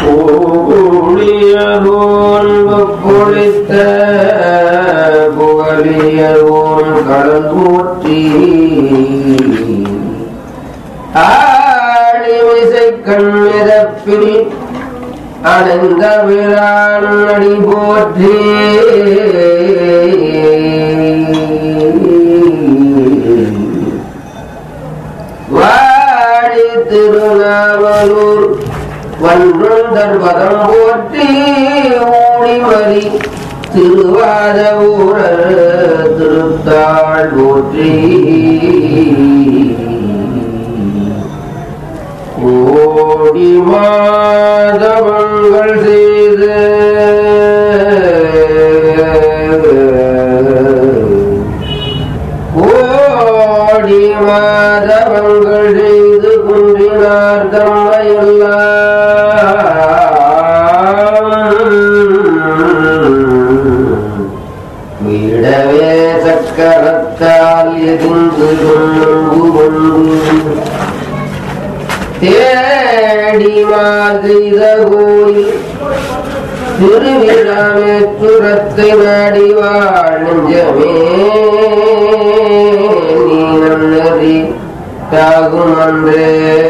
பூகுழியதோன் பொழித்த புகழியதோன் கடல் போற்றி ஆடிமிசை கண்மிதப்பில் அணைந்த விரான் அடி போற்றி வாடி திருநாவலூர் வன்றுந்தர் பதம் போற்றி ஊழிமறி திருவாத ஊரர் திருத்தாள் போற்றி கோடி மாதவங்கள் செய்து கோடி மாதவங்கள் செய்து குன்றினார் தம்மையெல்லாம் விடவே சக்கரத்தால் எதிர்ந்து கொண்டு தேடி மாதிர கோயில் திருவிழாமேச்சுரத்தை நாடி வாழஞ்சமே நீ நன்னதி தாகும் அன்றே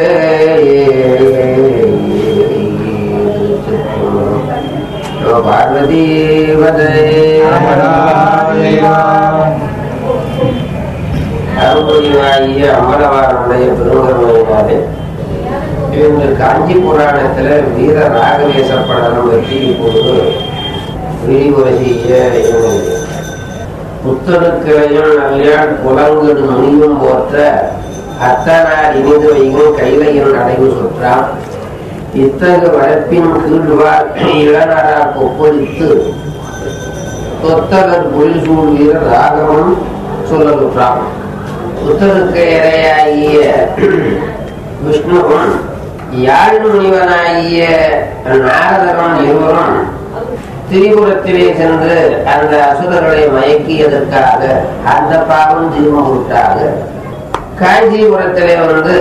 பார்வதி அருள்புரிவாகிய அமரவாரனுடைய பெருங்கருமையினாலே இவங்க காஞ்சி புராணத்துல வீர ராகவேச படலம் பற்றி இப்பொழுது விரிவுரை செய்ய இறங்குகிறேன். புத்தருக்கிளையும் நல்லியால் புலங்கடு முனியும் போற்ற அத்தனார் இனிது வைகும் கைலையின் அடைவு சுற்றாம் இத்தகு வளர்ப்பின் கீழ்வார் இளநரா கொப்பளித்து தொத்தகர் பொழிசூழ் வீரர் ராகவன் சொல்லலுற்றான் புத்தருக்கு இறையாகிய விஷ்ணுவும் யாழ் முனிவனாகிய நாரதரும் இருவரும் திரிபுரத்திலே சென்று அந்த அசுரர்களை மயக்கியதற்காக அந்த பாவம் திரும்புட்டாக காஞ்சிபுரத்திலே வந்து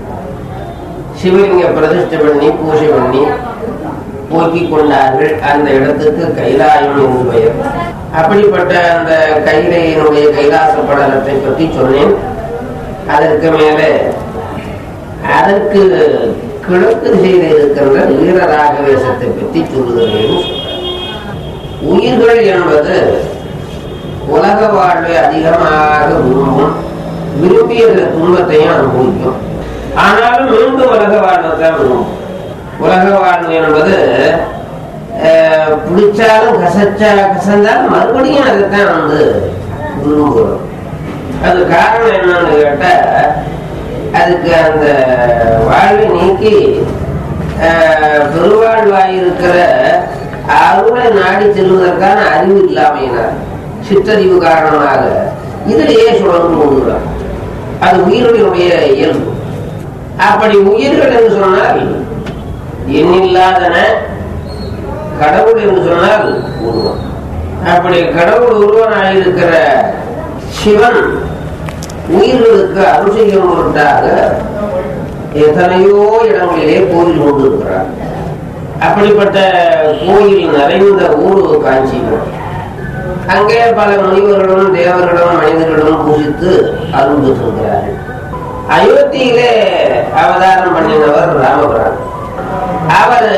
சிவலிங்க பிரதிஷ்டை பண்ணி பூஜை பண்ணி போக்கிக் கொண்டார்கள் அந்த இடத்துக்கு கைலாயம் என்று பெயர் அப்படிப்பட்ட அந்த கைலையினுடைய கைலாச படலத்தை பற்றி சொன்னேன் அதற்கு மேலே அதற்கு கிழக்கு செய்து இருக்கின்ற வீரராகவேசத்தை பற்றி சொல்லுகிறேன் உயிர்கள் என்பது உலக வாழ்வை அதிகமாக விரும்பும் விரும்பிய துன்பத்தையும் அனுபவிக்கும் ஆனாலும் மீண்டும் உலக வாழ்வை தான் விரும்பும் உலக வாழ்வு என்பது அஹ், பிடிச்சாலும் கசச்சா கசந்தாலும் மறுபடியும் அதைத்தான் வந்து விரும்புகிறோம் அது காரணம் என்னன்னு கேட்டா அதுக்கு அந்த வாழ்வை நீக்கி அஹ், பெருவாழ்வாயிருக்கிற அருளை நாடி செல்வதற்கான அறிவு இல்லாமையினார் சிற்றறிவு காரணமாக இதிலேயே சுழந்து கொண்டுள்ளார் அது உயிர்களுடைய இயல்பு அப்படி உயிர்கள் என்று சொன்னால் எண்ணில்லாதன கடவுள் என்று சொன்னால் உருவம் அப்படி கடவுள் உருவனாயிருக்கிற சிவன் உயிர்களுக்கு அருள் செய்யும் பொருட்டாக எத்தனையோ இடங்களிலே கோயில் கொண்டிருக்கிறார் அப்படிப்பட்ட கோயில் நிறைந்த ஊர் காஞ்சிபுரம் அங்கே பல முனிவர்களும் தேவர்களும் மனிதர்களும் பூஜித்து அருள் பெற்றிருக்கிறார்கள் அயோத்தியிலே அவதாரம் பண்ணினவர் ராமபிரான் அவர்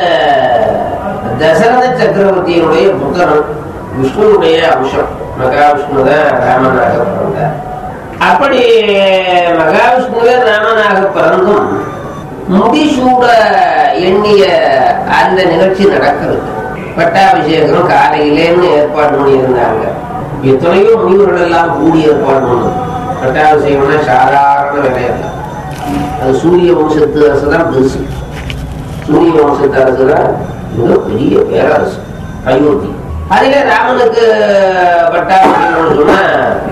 தசரத சக்கரவர்த்தியினுடைய புத்தகம் விஷ்ணுனுடைய அம்சம் மகாவிஷ்ணு தான் ராமனாக பிறந்தார் அப்படி மகாவிஷ்ணுவே ராமனாக பிறந்தும் முடிசூட எண்ணிய அந்த நிகழ்ச்சி நடக்கிறது பட்டாபிஷேகம் காலையிலேன்னு ஏற்பாடு பண்ணியிருந்தாங்க எத்தனையோ முனிவர்கள் எல்லாம் கூடி ஏற்பாடு பண்ணும் பட்டாபிஷேகம்னா சாதாரண வேலையல்ல அது சூரிய வம்சத்து அரசு தான் பெருசு சூரிய வம்சத்து அரசு தான் மிக பெரிய பேரரசு அயோத்தி அதிலே ராமனுக்கு பட்டாபிஷேகம்னு சொன்னா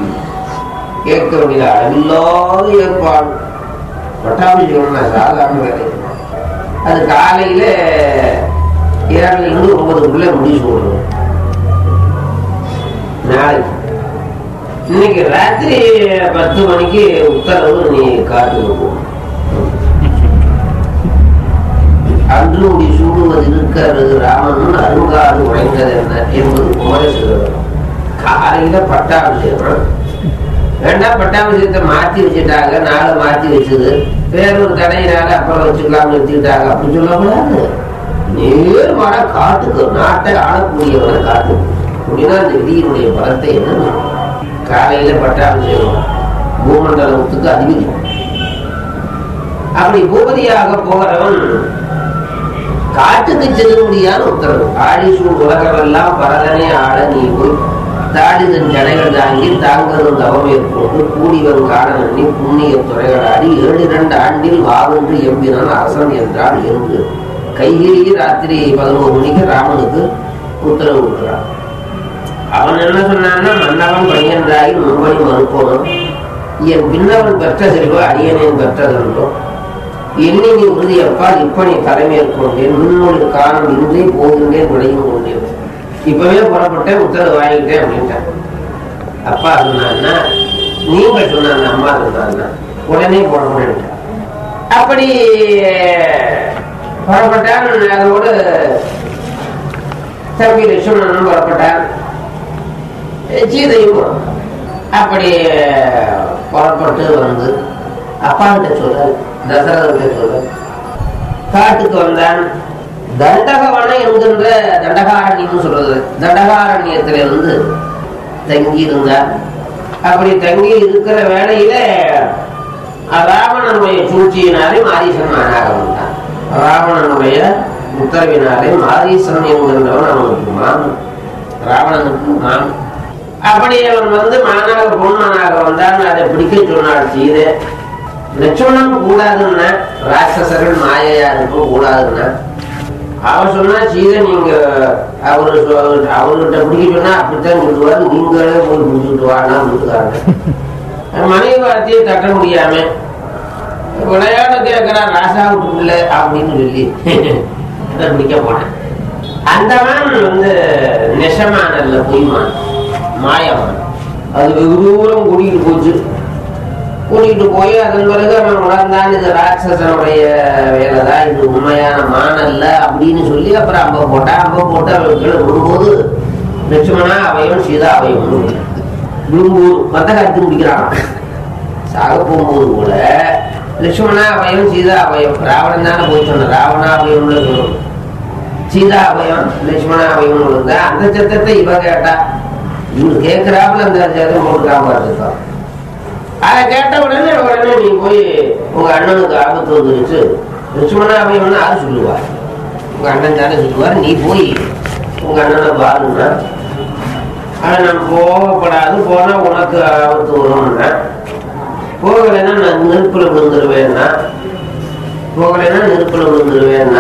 கேட்க வேண்டிய அளவில்லாத ஏற்பாடு பட்டாபிஷேகம்னா சாதாரண வேலை அது காலையில ஏழுல இருந்து ஒன்பதுக்குள்ள முடிவு சொல்லணும் நாளைக்கு இன்னைக்கு ராத்திரி பத்து மணிக்கு உத்தரவு நீ காட்டுக்கு போ அன்று முடி சூடுவது இருக்கிறது ராமன் அருங்காடு உழைந்தது என்ன என்பது குமரசுரம் காலையில பட்டாபிஷேகம் வேண்டாம் பட்டாபிஷேகத்தை மாத்தி வச்சுட்டாங்க நாளை மாத்தி வச்சது வேறொரு தடையினால அப்புறம் வச்சுக்கலாம் நிறுத்திட்டாங்க அப்படின்னு சொல்லக்கூடாது நேர் வர காட்டுக்கு நாட்டை ஆளக்கூடியவனை காட்டு அப்படின்னா அந்த விதியினுடைய பலத்தை என்ன காலையில பட்டாபிஷேகம் பூமண்டலத்துக்கு அதிபதி அப்படி பூபதியாக போகிறவன் காட்டுக்கு செல்ல முடியாத உத்தரவு ஆழிசூழ் உலகமெல்லாம் பரதனே ஆட நீ போய் தாடிதன் ஜடைகள் தாங்கி தாங்கதும் தவம் ஏற்போது கூடிவன் காரணி புண்ணிய துறைகளாடி ஏழு இரண்டு ஆண்டில் வாவென்று எம்பினான் அரசன் என்றால் என்று கைகிரி ராத்திரி பதினோரு மணிக்கு ராமனுக்கு உத்தரவு விடுறான் அவன் என்ன சொன்னான்னா மன்னவன் பணியன்றாகி முன்பணி மறுப்போனும் என் பின்னவன் பெற்ற செல்வ அடியனேன் பெற்றதென்றோம் எண்ணி நீ உறுதியப்பால் இப்ப நீ தலைமையேற்கொண்டேன் முன்னோடு காரணம் இன்றே போகின்றேன் விளையும் கொண்டேன் இப்பவே புறப்பட்டேன் உத்தரவு வாங்கிட்டேன் அப்படின்ட்டான் அப்பா சொன்னான்னா நீங்கள் சொன்னாங்க அம்மா சொன்னாங்க உடனே புறப்பட்டு அப்படி புறப்பட்டான் அதோடு தம்பி லட்சுமணனும் புறப்பட்டான் சீதையும் புறப்பட்டான். அப்படி புறப்பட்டு வந்து அப்பா கிட்ட சொல்ல தசரதன் சொல்ல காட்டுக்கு வந்தான் தண்டகவன என்கின்ற தண்டகாரண்யம் சொல்றது தண்டகாரண்யத்துல வந்து தங்கி இருந்தார் அப்படி தங்கி இருக்கிற வேளையில ராவணனுடைய சூழ்ச்சியினாலே மாரீசன் மகனாக வந்தான் ராவணனுடைய உத்தரவினாலே மாரீசன் என்கின்றவன் அவனுக்கு மாமன் ராவணனுக்கு மாமன் அப்படி அவன் வந்து மகனாக பொன்மனாக வந்தான் அதை பிடிக்க சொன்னாள் சீதை லட்சுமணன் கூடாதுன்னா ராட்சசர்கள் மாயையா இருக்கும் கூடாதுன்னா அவன் சொன்னா சீதை நீங்க அவரு சொ- அவர்கிட்ட பிடிக்க சொன்னா அப்படித்தான் சொல்லுவாரு நீங்களே போய் பிடிச்சிட்டு வானா வீட்டுக்காரங்க மனைவி வார்த்தையை தட்ட முடியாம விளையாட கேட்கிறான் ராசா விட்டுக்குள்ள அப்படின்னு சொல்லி அதை பிடிக்க போனேன் அந்த மான் வந்து நெசமானல்ல பொய்மான் மாயமான் அது வெகு தூரம் கூட்டிகிட்டு போச்சு கூட்டிகிட்டு போய் அதன் பிறகு அவன் உணர்ந்தான் இது ராட்சசனுடைய வேலைதான் இது உண்மையான மானல்ல அப்படின்னு சொல்லி அப்புறம் அம்ப போட்டான் அம்ப போட்டு அவன் கீழே விடும்போது லட்சுமணா அவையும் சீதா அவையும் விழும்போது மத்த கருத்து முடிக்கிறான் சாக போகும்போது கூட லட்சுமணா அபயம் சீதா அபயம் ராவணன் தானே போய் சொன்ன ராவணா அபயம்னு சொல்லணும் சீதா அபயம் லட்சுமணா அபயம் இருந்தா அந்த சத்தத்தை இவ கேட்டா இவரு கேட்கிறாப்புல அந்த சத்தம் போட்டுக்காம பார்த்துருக்கான் அதை கேட்ட உடனே உடனே நீ போய் உங்க அண்ணனுக்கு ஆபத்து வந்துருச்சு லட்சுமணா அபயம்னு யாரு சொல்லுவார் உங்க அண்ணன் தானே சொல்லுவார் நீ போய் உங்க அண்ணனை பாருன்னா ஆனா நான் போகப்படாது போனா உனக்கு ஆபத்து வரும்னா போகலைன்னா நான் நெருப்புல விழுந்துருவேன்னா போகலைன்னா நெருப்புல விழுந்துருவேன்னா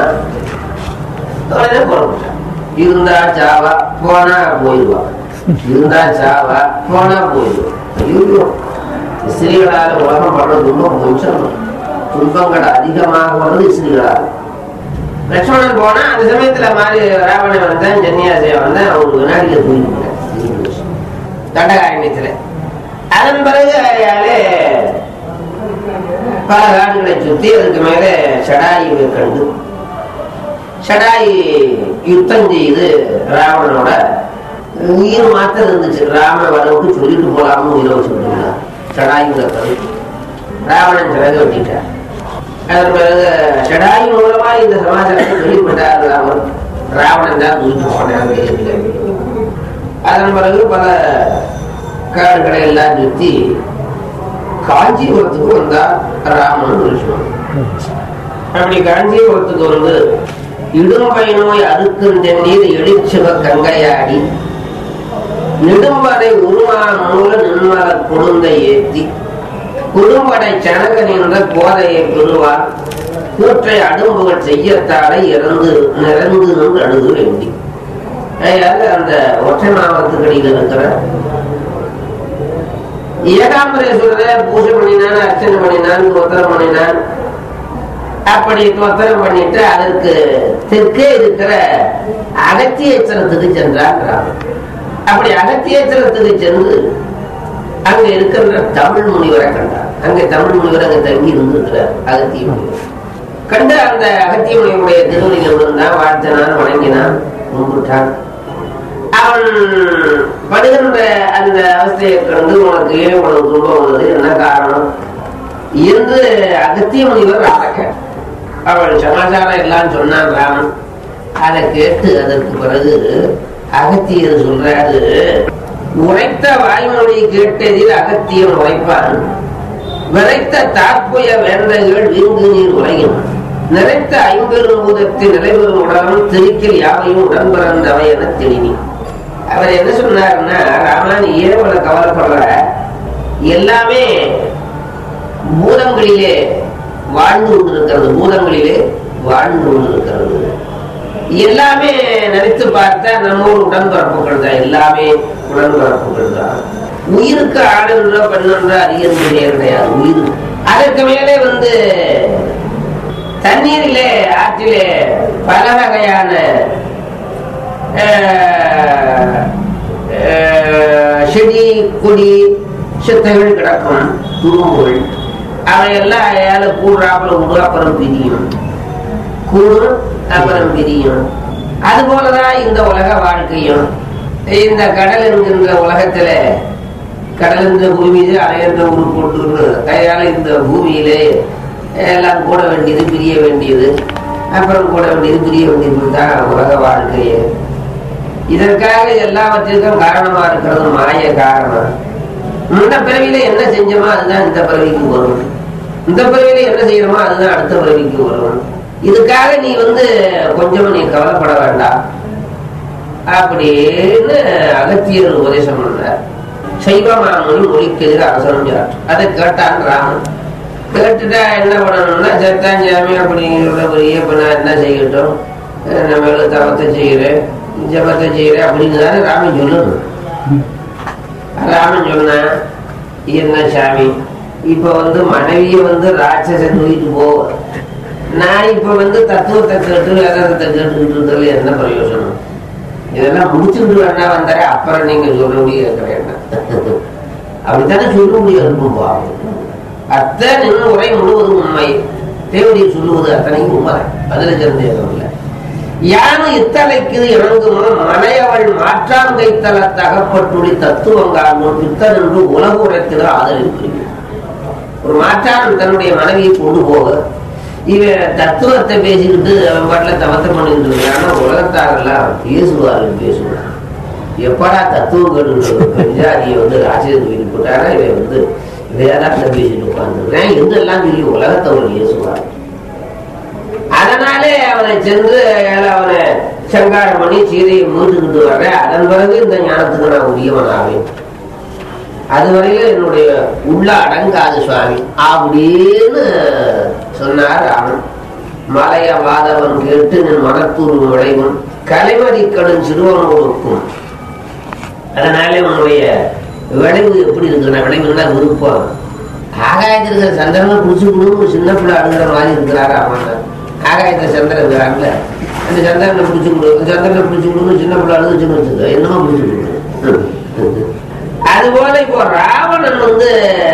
உடனே புறப்பட்டேன் இருந்தா சாவா போனா போயிடுவா இருந்தா சாவா போனா போயிடுவா ஐயோ ஸ்திரீகளால உலகம் படுற துன்பம் கொஞ்சம் துன்பங்கள் அதிகமாக வருது ஸ்திரீகளால் லட்சுமணன் போனா அந்த சமயத்துல மாதிரி ராவணன் வந்தேன் ஜன்னியாசையா வந்தேன் அவருக்கு வினாடியில போயிட்டு தண்டகாரண்யத்துல அதன் பிறகு அயாலே பல காடுகளை சுத்தி அதுக்கு மேல ஷடாயுவை கண்டு ஷடாயி யுத்தம் செய்து ராவணனோட உயிர் மாத்திரம் இருந்துச்சு ராம வரவுக்கு சொல்லிட்டு போலாம்னு உயிரை வச்சுட்டு ஷடாயுல கண்டு ராவணன் சிறகு வெட்டிட்டார் அதன் பிறகு ஷடாயி மூலமா இந்த சமாச்சாரத்தை வெளிப்பட்டார் ராமன் ராவணன் தான் தூக்கிட்டு போனாங்க அதன் பிறகு பல காடுகளை எல்லாம் சுத்தி காஞ்சிபுரத்துக்கு வந்தார் ராமன் லட்சுமணன் அப்படி காஞ்சிபுரத்துக்கு வந்து இடும்பை நோய் அறுக்கும் தென்னீர் எழிச்சிவ கங்கையாடி நெடும்படை உருமா மூல நின்மல கொடுந்தை ஏத்தி குறும்படை சனக நின்ற போதையை பெறுவார் கூற்றை அடும்புகள் செய்யத்தாலே இறந்து நிறந்து நின்று அழுது வேண்டி அதனால அந்த ஒற்றை மாவட்டத்துக்கடியில் இருக்கிற ஏகாம்பரேஸ்வரரை பூஜை பண்ணினான் அர்ச்சனை பண்ணினான் தோத்திரம் பண்ணினான் அப்படி தோத்திரம் பண்ணிட்டு அதற்கு தெற்கே இருக்கிற அகத்தியேச்சரத்துக்கு சென்றான் ராமன் அப்படி அகத்தியேச்சரத்துக்கு சென்று அங்க இருக்கின்ற தமிழ் முனிவரை கண்டார் அங்க தமிழ் முனிவர் அங்க தங்கி இருந்திருக்கிறார் அகத்திய முனிவர் கண்டு அந்த அகத்தியமுனியுடைய திருவடியில் விழுந்தான் வாழ்த்தினான் வணங்கினான் கும்பிட்டான் அவன் படுகின்ற அந்த அவஸ்தையை கண்டு உனக்கு ஏன் உனக்கு துன்பம் வந்தது என்ன காரணம் என்று அகத்திய முனிவர் அடக்க அவள் சமாச்சாரம் எல்லாம் சொன்னான் ராமன் அதை கேட்டு அதற்கு பிறகு அகத்தியர் சொல்றாரு உரைத்த வாய்மொழி கேட்டதில் அகத்தியம் உரைப்பான் விரைத்த தாற்புய வேந்தகள் வீங்கு நீர் உரையும் நிறைத்த ஐம்பெரும் பூதத்தின் நிலைபெறும் உடலும் திருக்கில் யாவையும் உடன் பிறந்தவை என தெளிவி அவர் என்ன சொன்னாருன்னா ராமா நீ ஏன் இவ்வளவு கவலைப்படுற எல்லாமே பூதங்களிலே வாழ்ந்து கொண்டிருக்கிறது பூதங்களிலே வாழ்ந்து கொண்டிருக்கிறது எல்லாமே நினைத்து பார்த்தா நம்ம ஊர் உடன்பிறப்புகள் தான் எல்லாமே உடன்பிறப்புகள் தான் உயிருக்கு ஆளுன்ற பெண்ணுன்ற அதிகரிக்கிறே கிடையாது உயிர் அதற்கு மேலே வந்து தண்ணீரிலே ஆற்றிலே பல வகையான அஹ், அஹ், செடி கொடி சித்தைகள் கிடக்கும் துரும்புகள் அவையெல்லாம் ஏழ கூடுறாப்புல உண்டு அப்புறம் பிரியும் கூடும் அப்புறம் பிரியும் அது போலதான் இந்த உலக வாழ்க்கையும் இந்த கடல் என்கின்ற உலகத்துல கடல் இந்த பூமியிலே அலையன்ற ஒரு போட்டு கையால இந்த பூமியிலே எல்லாம் கூட வேண்டியது பிரிய வேண்டியது அப்புறம் கூட வேண்டியது பிரிய வேண்டியது தான் உலக வாழ்க்கையே இதற்காக எல்லாவற்றிற்கும் காரணமா இருக்கிறது மாய காரணம் முன்ன பிறவியில என்ன செஞ்சோமோ அதுதான் இந்த பிறவிக்கு வரும் இந்த பிறவியில என்ன செய்யணுமோ அதுதான் அடுத்த பிறவிக்கு வரும் இதுக்காக நீ வந்து கொஞ்சம் நீ கவலைப்பட வேண்டாம் அப்படின்னு அகத்தியர் உபதேசம் பண்ணார் சைவமாமணி மொழிக்கு எதிர அரசனம் சார் அதை கேட்டான் ராமன் கேட்டுட்டா என்ன பண்ணணும்னா சத்தான் சாமி அப்படிங்கிற பெரிய இப்ப நான் என்ன செய்யட்டும் அஹ் நம்ம ஏதோ தவத்தை செய்கிறேன் ஜபத்தை செய்கிறேன் அப்படின்னு தானே ராமன் சொல்லணும் ராமன் சொன்னான் என்ன சாமி இப்ப வந்து மனைவியை வந்து ராட்சசன் தூக்கிட்டு போவ நான் இப்ப வந்து தத்துவத்தை கேட்டு வேதாந்தத்தை கேட்டுக்கிட்டு இருக்கிறதுல என்ன பிரயோஜனம் இதெல்லாம் முடிச்சுக்கிட்டு வேணா வந்தாரே அப்புறம் நீங்க சொல்ல முடியும் கேட்கிறேன் அப்படித்தானே சொல்ல முடியும் இருக்கும்பா அத்தனை உரை முழுவதும் உண்மை தேவடி சொல்லுவது அத்தனையும் உண்மை அதுல சந்தேகம் இல்லை யானை இத்தலைக்கு இறங்குமோ மனையவள் மாற்றாங்கை தலத்து அகப்பட்டுள்ளி தத்துவங்காலும் பித்தன் என்று உலக உரைத்திட ஆதரிப்பு ஒரு மாற்றான் தன்னுடைய மனைவியை கொண்டு போக இவன் தத்துவத்தை பேசிக்கிட்டு அவன் பாட்டில் தவத்தை பண்ணிட்டு இருக்கான் உலகத்தாரெல்லாம் பேசுவார்கள் பேசுவான் எப்படா தத்துவம் கேட்டு பெஞ்சாதியை வந்து ராசியத்துக்கு வீடு போட்டாரா இவன் வந்து வேதாந்த பேசிட்டு உட்காந்துருக்கேன் எங்கெல்லாம் சொல்லி உலகத்தை அவர் பேசுவார் அதனாலே அவனை சென்று அவனை சங்காரம் பண்ணி சீதையை மீட்டுக்கிட்டு வர்றேன் அதன் பிறகு இந்த ஞானத்துக்கு நான் உரியவனாவேன் அதுவரையில என்னுடைய உள்ள அடங்காது சுவாமி அப்படின்னு சொன்னார் ராமன் மலைய வாதவன் கேட்டு நின் மனத்தூர் விளைவும் கலைமதி கடும் சிறுவனோடுக்கும் அதனாலே உன்னுடைய விளைவு எப்படி இருக்குன்னா விளைவுன்னா விருப்பம் ஆகாயத்தில் இருக்கிற சந்திரனை குடிச்சு கொடுன்னு சின்ன பிள்ளை அழுகிற மாதிரி இருக்கிறாரு அவன் ஆகாயத்தில் சந்திரன் இருக்கிறாங்கல்ல அந்த சந்திரனை பிடிச்சு கொடு அந்த சந்திரனை பிடிச்சு கொடுன்னு சின்ன பிள்ளை அழுதுச்சுன்னு வச்சுக்க என்னமோ பிடிச்சு கொடு அதுபோல இப்போ ராவணன் வந்து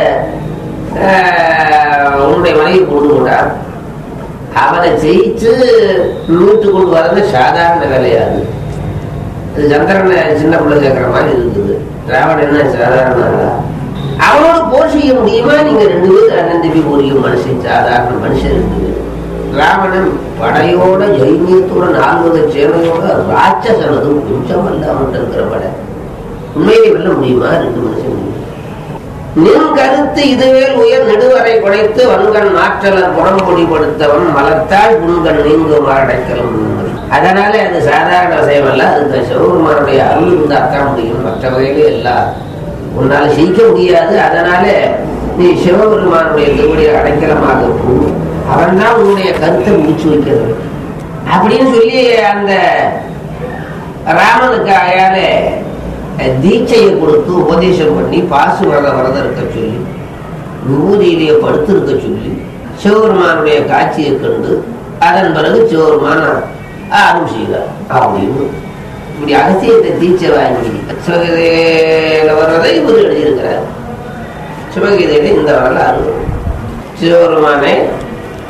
ஆஹ், உன்னுடைய மனைவி கொண்டு கொண்டார் அவனை ஜெயிச்சு மீட்டு கொண்டு வரது சாதாரண வேலையாது இது சந்திரனை சின்ன பிள்ளை கேட்கிற மாதிரி இருக்குது ராவணன் என்ன சாதாரண ஆளா? அவனோட போர் செய்ய முடியுமா நீங்க ரெண்டு பேரும் அண்ணன் தம்பி புரியும் மனுஷன் சாதாரண மனுஷன் ரெண்டு பேரும் ராவணன் படையோட ஜெய்மியத்தோட நால்வகை சேனையோட ராட்சசனதும் கொஞ்சம் அல்ல அவன்கிட்ட இருக்கிற படை உண்மையை வெல்ல முடியுமா ரெண்டு மனுஷன் நின் கருத்து இதுவேல் உயர் நெடுவரை குடைத்து வன்கண் மாற்றலர் புறம்பொடிப்படுத்தவன் மலத்தால் புண்கண் நீங்கும் அடைக்கலும் அதனால அது சாதாரண விஷயம் அல்ல அதுக்கு சிவபெருமானுடைய அருள் இருந்தால் தான் முடியும் மற்ற வகையில எல்லாம் உன்னால ஜெயிக்க முடியாது அதனால நீ சிவபெருமானுடைய திருவடியை அடைக்கலமாக அவன் தான் உன்னுடைய கருத்தை முடிச்சு வைக்கிறது அப்படின்னு சொல்லி அந்த ராமனுக்கு அயால தீட்சையை கொடுத்து உபதேசம் பண்ணி பாசு வரத வரத இருக்க சொல்லி விபூதியிலேயே படுத்து இருக்க சொல்லி சிவபெருமானுடைய காட்சியை கண்டு அதன் பிறகு சிவபெருமான அருள் செய்தார் அப்படின்னு இப்படி அகசியத்தை தீட்சை வாங்கி சிவகீதையில வர்றதை இவர் எழுதியிருக்கிறார் சிவகீதையில இந்த வரலாறு சிவபெருமானை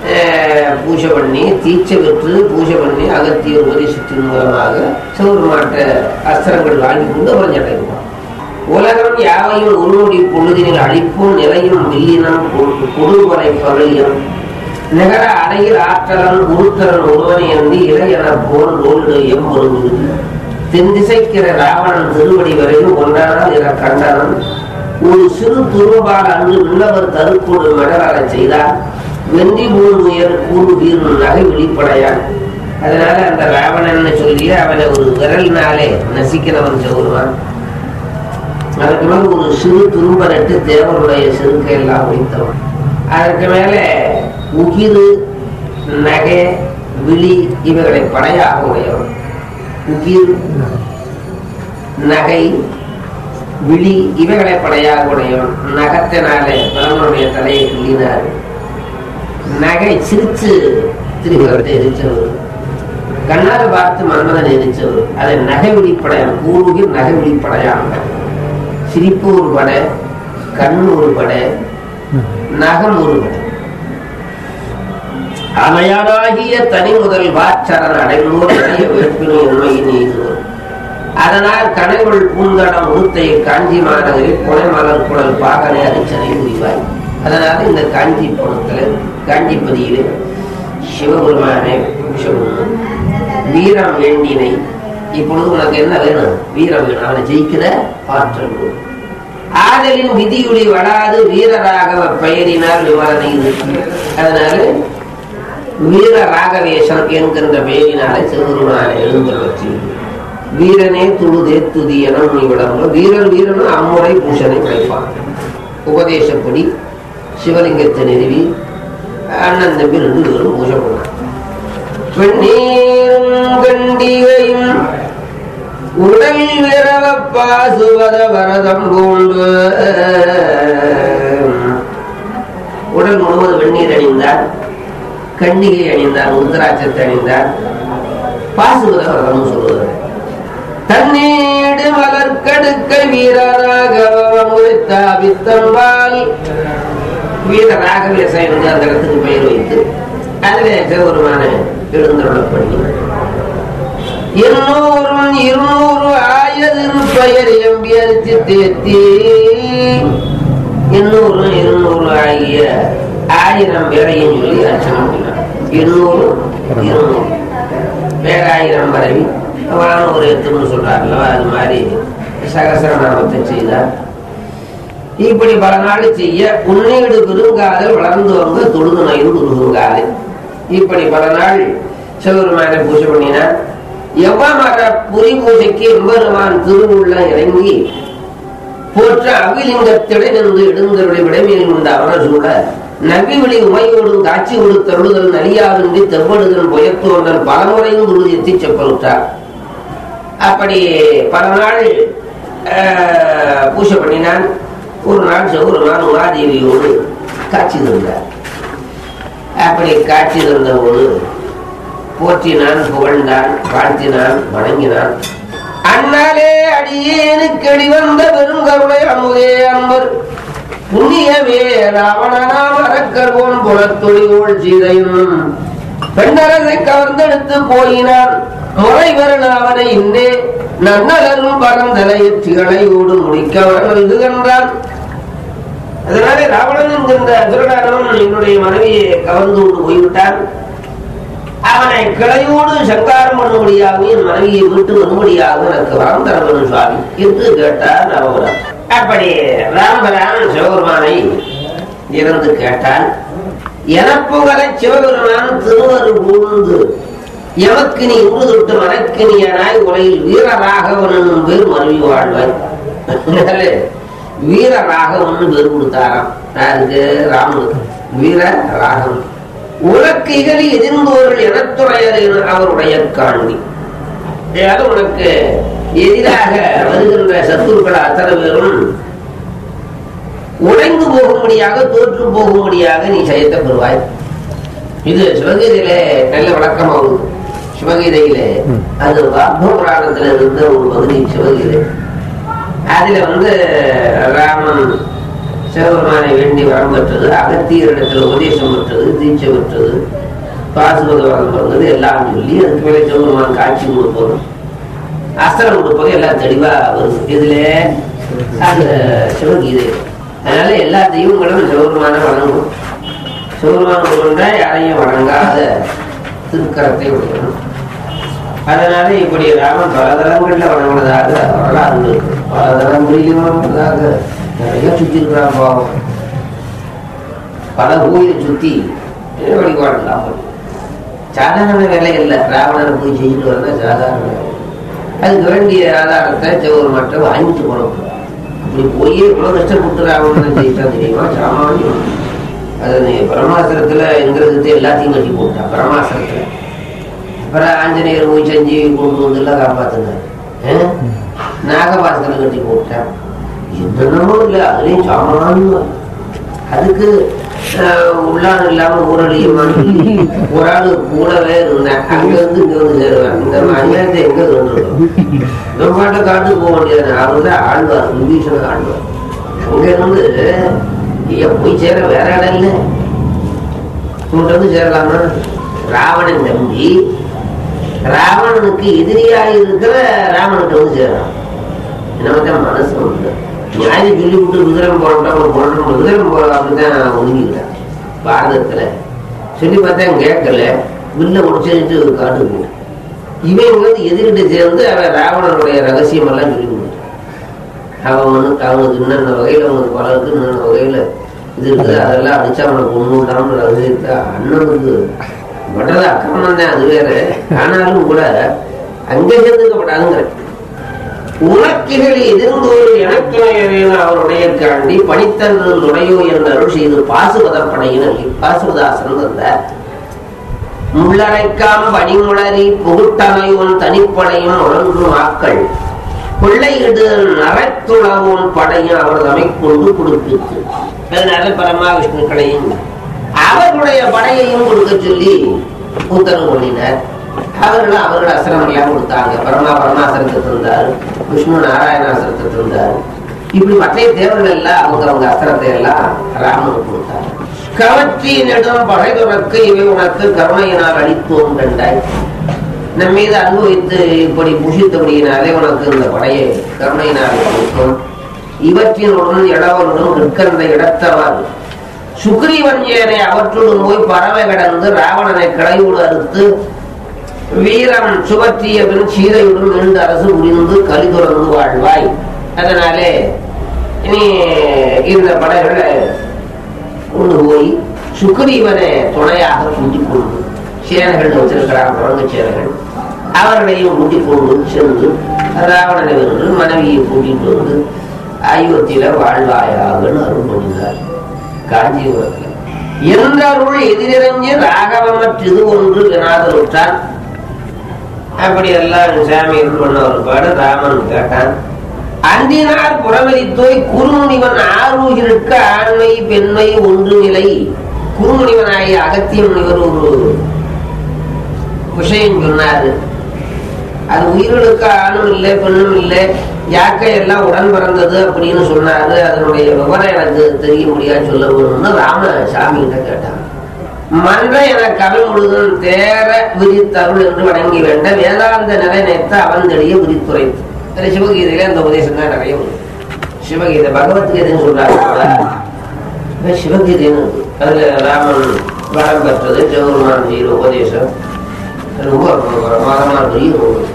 அஹ், பூஜை பண்ணி தீட்சை பெற்று பூஜை பண்ணி அகத்தியர் உபதேசத்தின் மூலமாக சிவபெருமாட்ட அஸ்திரங்கள் வாங்கி கொண்டு அவன் சட்டைக்குவான் உலகம் யாவையும் உருவடி பொழுதினில் அழிப்பும் நிலையும் வில்லினம் கொடுவரை பகலியம் நிகர அடையில் ஆற்றலன் உருத்தரன் ஒருவனை என்று இளையன போல் நூல்டு எம்பொருள் தென் திசைக்கிற ராவணன் திருவடி வரையும் ஒன்றானால் இத கண்டனன் ஒரு சிறு துருபால் அன்று உள்ளவர் தருக்கோடு மெடலாக செய்தார் வென்றி மூணு உயர் கூடு வீரன் நகை வெளிப்படையான் அதனால அந்த ராவணன் சொல்லி அவனை ஒரு விரலினாலே நசிக்கிறவன் சொல்லுவான் அதுக்கு மேல ஒரு சிறு துரும்ப நட்டு தேவனுடைய சிறுக்கை எல்லாம் வைத்தவன் அதற்கு மேல உகிரு நகை விழி இவைகளை படையாக உடையவன் உகிர் நகை விழி இவைகளை படையாக உடையவன் நகத்தினாலே பிரம்மனுடைய தலையை கிள்ளினார் நகை சிரிச்சு திருவிழத்தை எரிச்சவர் கண்ணால் பார்த்து மன்மதன் எரிச்சவர் அதை நகை விழிப்படையான் கூறுகில் நகை விழிப்படையான் சிரிப்பு ஒரு படை கண் ஒரு படை நகம் ஒரு படை அமையாதாகிய தனி முதல் வாச்சரன் அடைந்தோர் அடைய வேட்பினை உண்மையின் எய்துவோர் அதனால் கனைவுள் பூந்தடம் உருத்தை காஞ்சி மாநகரில் புனை மலர் குடல் பாகனை அரிச்சனை முடிவாய் அதனால இந்த காஞ்சி பணத்துல காஞ்சிப்பதியிலே சிவபெருமானை பூஷம் வீரம் வேண்டினை இப்பொழுது உனக்கு என்ன வேணும் வீரம் வேணும் அவனை ஜெயிக்கிற ஆற்றல் வேணும். ஆதலின் விதியுளி வளாது வீரராகவ பெயரினால் விவரணை இருக்கு அதனால வீர ராகவேசம் என்கின்ற பெயரினாலே சிவபெருமானை எழுந்தவற்றி வீரனே துழுதே துதி என முனிவிடம்பு வீரன் வீரனும் அம்முறை பூஷனை படைப்பான் உபதேசப்படி சிவலிங்கத்தை நிறுவி அண்ணன் தம்பி ரெண்டு பேரும் பூஜை பண்ணான் வெண்ணீரும் கண்டிகையும் உடல் விரவ பாசுவத வரதம் பூண்டு உடல் முழுவதும் வெந்நீர் அணிந்தார் கண்டிகை அணிந்தார் உத்தராட்சத்தை அணிந்தார் பாசுவத வரதம் சொல்லுவது தன்னீடு மலர்கடுக்க வீரராக முறித்தாபித்தம்பால் வீர ராகவேசம் என்று அந்த இடத்துக்கு பெயர் வைத்து அதிலே சிவபெருமான எழுந்தருள பண்ணி இருநூறும் இருநூறு ஆயதின் பெயர் எம்பி அரிசி தேத்தி எண்ணூறு இருநூறு ஆகிய ஆயிரம் பேரையும் சொல்லி அர்ச்சனை பண்ணினார் எண்ணூறு இருநூறு பேராயிரம் பரவி வானூர் எத்துன்னு சொல்றாருல்ல அது மாதிரி சகசரநாமத்தை செய்தார் இப்படி பல நாள் செய்ய உன்னீடு பெருங்காதல் வளர்ந்து வந்து தொழுது நயந்து உருகுங்காது இப்படி பல நாள் சிவபெருமானை பூஜை பண்ணினார் எவ்வமர புரி பூஜைக்கு எம்பெருமான் திருவுள்ள இறங்கி போற்ற அவிலிங்கத்திடை நின்று எழுந்தருளை விடைமேல் உண்ட அவர சூழ நவிவிழி உமையோடும் காட்சி கொடுத்தருளுதல் நலியாவின்றி தெவ்வடுதல் புயத்தோன்றல் பலமுறையும் உறுதியத்தை செப்பலுற்றார் அப்படி பல நாள் ஆஹ், பூஜை பண்ணினான் ஒரு நாள் சிவபெருமான் உமாதேவியோடு காட்சி தந்தார் அப்படி காட்சி தந்தபோது போற்றினான் புகழ்ந்தான் வாழ்த்தினான் வணங்கினான் அண்ணாலே அடியேனுக்கு அடிவந்த பெருங்கருணை அமுதே அன்பர் புண்ணியமே ராவணனாம் அரக்கர்வோன் புலத்தொழிவோள் சீதையும் பெண்ணரசை கவர்ந்தெடுத்து போயினான் முறை வரன் அவனை இன்னே நன்னலரும் பரந்தலையற்றிகளையோடு முடிக்க அவன் நல்குகின்றான் அதனாலே ராவணன் என்கின்ற திருடானவன் என்னுடைய மனைவியை கவர்ந்து கொண்டு போய்விட்டான் அவனை கிளையோடு சங்காரம் பண்ணும்படியாகவும் என் மனைவியை விட்டு வரும்படியாகவும் எனக்கு வரம் தர வேண்டும் சுவாமி என்று கேட்டார் நவகுரம் அப்படி ராமபிரான் சிவபெருமானை இறந்து கேட்டான் எனப்புகலை சிவபெருமான் திருவரு பூந்து எமக்கு நீ உரு தொட்டு மனக்கினியனாய் உலகில் வீரராகவன் என்னும் பேர் மருவி வாழ்வாய் அதனால வீரராகவன் பேர் கொடுத்தாராம் யாருக்கு ராமனுக்கு வீர ராகவன் உனக்கு இகழி எதிர்ந்தோர்கள் எனத்துறையர் என அவருடைய காண்பி ஏதாவது உனக்கு எதிராக வருகின்ற சத்துருக்கள் அத்தனை பேரும் உடைந்து போகும்படியாக தோற்று போகும்படியாக நீ செய்யத்த பெறுவாய் இது சிவகீதையிலே நல்ல விளக்கமாகும் சிவகீதையிலே அது வாக்ம புராணத்துல இருந்த ஒரு பகுதி சிவகீதை அதுல வந்து ராமன் சிவபெருமானை வேண்டி வரம் பெற்றது அகத்தியரிடத்தில் உபதேசம் பெற்றது தீட்சை பெற்றது பாசுபத வரம் வந்தது எல்லாம் சொல்லி அதுக்கு மேலே சிவபெருமான் காட்சி கொடுப்பது அஸ்திரம் கொடுப்பது எல்லாம் தெளிவா வருது இதுல அந்த சிவகீதை அதனால எல்லா தெய்வங்களும் சிவபெருமான வணங்கும் சிவபெருமான கொண்டா யாரையும் வணங்காத திருக்கரத்தை உடையணும் அதனால இப்படி ராமன் பல தலங்கள்ல வணங்கினதாக வரலாறு இருக்கு பல தலங்களிலும் வணங்கினதாக நிறைய சுத்தி இருக்கிறான் பாவம் பல கோயிலை சுத்தி வழிபாடு இல்லாமல் சாதாரண வேலை இல்லை ராவணனை போய் செஞ்சுட்டு வரதா சாதாரண வேலை அதுக்கு வேண்டிய ஆதாரத்தை செவ்வொரு மட்டும் வாங்கிட்டு போனோம் அப்படி போய் இவ்வளவு கஷ்டப்பட்டு ராவணனை ஜெயிச்சா தெரியுமா சாமானியம் அது நீ பிரம்மாசிரத்துல எங்கிறது எல்லாத்தையும் கட்டி போட்டான் பிரம்மாசிரத்துல அப்புறம் ஆஞ்சநேயர் போய் செஞ்சு கொண்டு வந்து எல்லாம் காப்பாத்தினார் நாகபாசத்தில் கட்டி போட்டான் என்னென்னமோ இல்லை அதுலயும் சாமானியம் அதுக்கு ஆஹ், உள்ளான் இல்லாம ஊரடியும் ஒரு ஆளு கூடவே இருந்தேன் அங்க இருந்து இங்க வந்து சேருவேன் இந்த அநியாயத்தை எங்க கண்டிருக்கோம் இந்த பாட்டை காட்டுக்கு போக வேண்டியது அவர் தான் ஆழ்வார் விபீஷண ஆழ்வார் அங்க இருந்து ஐயா போய் சேர வேற இடம் இல்லை உங்கள்கிட்ட வந்து சேரலாமா ராவணன் நம்பி ராவணனுக்கு எதிரியாக இருக்கிற ராமனுக்கு வந்து சேரலாம் என்னதான் மனசு உண்டு நியாயம் சொல்லி விட்டு குதிரம் போறோம்னா ஒரு போறோம் குதிரம் போற அப்படிதான் ஒதுங்கிக்கிறான் பாரதத்துல சொல்லி பார்த்தேன் கேட்கல வில்ல முடிச்சுட்டு காட்டு போய் இவன் வந்து எதிர்கிட்ட சேர்ந்து அவன் ராவணனுடைய ரகசியம் எல்லாம் சொல்லி கொடுத்தான் அவனுக்கு அவனுக்கு என்னென்ன வகையில அவனுக்கு பல இருக்கு என்னென்ன வகையில இது இருக்குது அதெல்லாம் அடிச்சு அவனை கொண்டு விட்டான்னு ரகசியத்தை அண்ணனுக்கு பண்றது அக்கிரமம் தான் அது வேற ஆனாலும் கூட அங்கே சேர்ந்துக்கப்படாதுங்கிற உனக்கிகள் எதிர்ந்தோர் எனக்கிணையவேன அவருடைய காண்டி பணித்தன்று நுழையோ என்ற அருள் செய்து பாசுவதப்படையின் அள்ளி பாசுவதாசன் வந்தார் முள்ளரைக்காம் பனிமுளரி புகுட்டமையும் தனிப்படையும் உழங்கும் ஆக்கள் கொள்ளையிடு நரைத்துளவும் படையும் அவர் தமை கொண்டு கொடுப்பித்து அதனால பரமா விஷ்ணுக்களையும் அவர்களுடைய படையையும் கொடுக்க சொல்லி உத்தரவு பண்ணினார் அவர்கள் அவர்கள் அசரம் எல்லாம் கொடுத்தாங்க பரமா பரமாசரத்தை தந்தார் விஷ்ணு நாராயணாசரத்தை தந்தார் இப்படி மற்ற தேவர்கள் எல்லாம் அவங்க அவங்க அசரத்தை எல்லாம் ராமனுக்கு கொடுத்தார் கவற்றி நெடும் பகை துறக்கு இவை உனக்கு கருணையினால் அளித்தோம் கண்டாய் நம் மீது அன்பு வைத்து இப்படி புஷித்தபடியினாலே உனக்கு இந்த படையை கருணையினால் அளித்தோம் இவற்றினுடன் இடவருடன் நிற்கின்ற இடத்தவர் சுக்ரீவன் ஏனை அவற்றுடன் போய் பறவை கடந்து ராவணனை கடையோடு அறுத்து வீரம் சுபற்றிய பின் சீதையுடன் மீண்டு அரசு புரிந்து கலி துறந்து வாழ்வாய் அதனாலே நீ இந்த படைகளை கொண்டு போய் சுக்ரீவனை துணையாக கூட்டிக் கொண்டு சேனைகள் வச்சிருக்கிறார் குரங்கு சேனைகள் அவர்களையும் கூட்டிக் கொண்டு சென்று ராவணனை வென்று மனைவியை கூட்டிட்டு வந்து அயோத்தியில வாழ்வாயாகன்னு அருள் பண்ணினார் காஞ்சிபுரத்தில் என்றருள் எதிரிறங்கி ராகவமற்றது ஒன்று வினாதருட்டான் அப்படி எல்லாம் சாமி அருள் பண்ண ஒரு பாடு ராமன் கேட்டான் அன்றினார் புறவெளித்தோய் குறுமுனிவன் ஆரூகிருக்க ஆண்மை பெண்மை ஒன்று நிலை குறுமுனிவனாகிய அகத்திய முனிவர் ஒரு விஷயம் சொன்னாரு அது உயிர்களுக்கு ஆணும் இல்லை பெண்ணும் இல்லை யாக்கை எல்லாம் உடன் பிறந்தது அப்படின்னு சொன்னாரு அதனுடைய விவரம் எனக்கு தெரிய முடியாது சொல்ல வேணும்னு ராம சாமி கிட்ட கேட்டான் மன்ற என கவல் முழுதும் தேர விரித்தருள் என்று வணங்கி வேண்ட வேதாந்த நிலை நேர்த்த அவந்தடிய விரித்துரைத்து இதுல சிவகீதையில இந்த உபதேசம் தான் நிறைய உண்டு சிவகீதை பகவத்கீதைன்னு சொல்றாங்க சிவகீதைன்னு இருக்கு. அதுல ராமன் வரம் பெற்றது சிவபெருமான் செய்கிற உபதேசம் ரொம்ப பிரமாதமா பெரிய நூல்.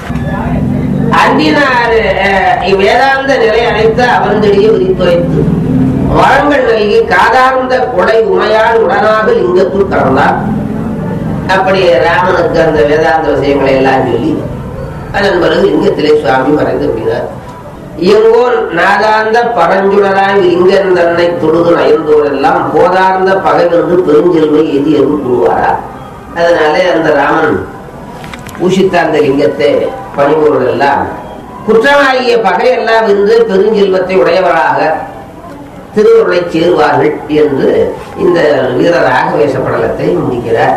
அன்றினார் அஹ், வேதாந்த நிலை அழைத்த அவந்தடிய விரித்துரைத்து வளங்கள் நல்கி காதார்ந்த கொடை உமையால் உடனாக லிங்கத்துள் கறந்தார் அப்படி ராமனுக்கு அந்த வேதாந்த விஷயங்களை எல்லாம் சொல்லி அதன் பிறகு லிங்கத்திலே சுவாமி மறைந்து விடுகிறார் எங்கோன் நாதார்ந்த பரஞ்சுடராய் லிங்கன் தன்னை தொழுது நயந்தோரெல்லாம் போதார்ந்த பகைவென்று பெருஞ்செல்வை எதி என்று கூறுவாரா அதனாலே அந்த ராமன் பூஷித்த அந்த லிங்கத்தை பணிபொருள் எல்லாம் குற்றமாகிய பகையெல்லாம் வென்று பெருஞ்செல்வத்தை உடையவராக திருவருளை சேருவார்கள் என்று இந்த வீரர் ஆகவேச படலத்தை முடிக்கிறார்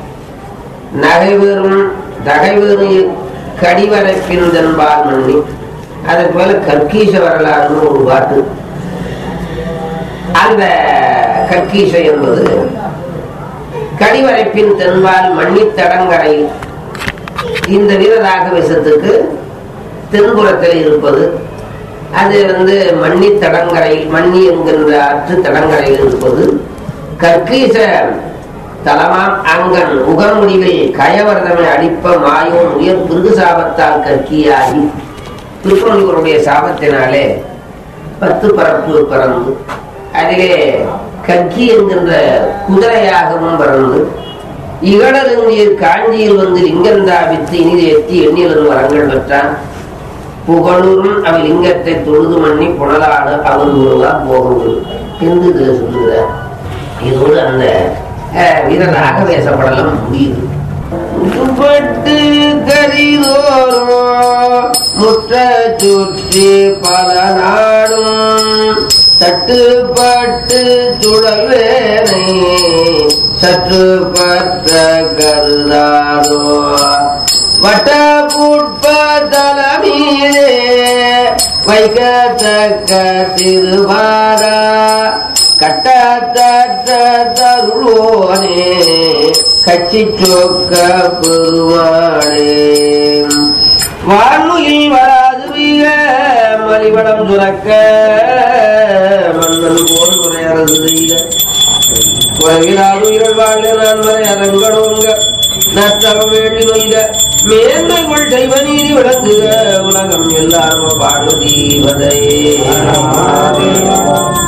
நகைவெறும் தகைவெறு கடிவரைப்பின் தன்பால் மன்னி அதற்கு மேல கற்கீச வரலாறுன்னு ஒரு பாட்டு அந்த கற்கீசை என்பது கடிவரைப்பின் தென்பால் மண்ணித்தடங்கரையில் இந்த வீரராகவேசத்துக்கு தென்புறத்தில் இருப்பது அது வந்து மண்ணி தடங்கரை மண்ணி என்கின்ற ஆற்று தடங்கரையில் இருப்பது கற்கீச தலமாம் அங்கன் முகமுடிவில் கயவர்தமை அடிப்ப மாயோன் உயர் பிருகு சாபத்தால் கற்கியாகி திருப்பணிகளுடைய சாபத்தினாலே பத்து பரப்பு பறந்து அதிலே கற்கி என்கின்ற குதிரையாகவும் பறந்து இகழறிஞர் காஞ்சியில் வந்து லிங்கந்தாபித்து இனிதை எத்தி எண்ணிலன் வரங்கள் பெற்றான் புகழூரும் அவ லிங்கத்தை தொழுது மண்ணி புனலாடு அவன் முருகா போகுது என்று இதுல சொல்லுகிறார் இதோடு அந்த அஹ், வீரர் ஆகவேசப்படலாம் முடியுது முட்டுப்பட்டு கரிதோரோ முற்ற சுற்றி பல நாடும் தட்டுப்பட்டு சுழல்வேனை சற்று பற்ற கருதாதோ வட்ட புட்ப தலமீதே வைக்கத்தக்க திருவாரா கட்டத்தட்ட தருளோனே கட்சி சொக்க பெருமானே வானுயில் வராது வீக மலிவடம் சுரக்க மன்னன் போல் முறையரசு செய்க குறைவிலாது உயிர்கள் வாழ்க நான் வரை அரங்கடோங்க நத்தகம் வேண்டி நொல்க மேன்மை கொள் செய்வ நீதி விளங்குக உலகம் எல்லாரும் பாடுதி வதையே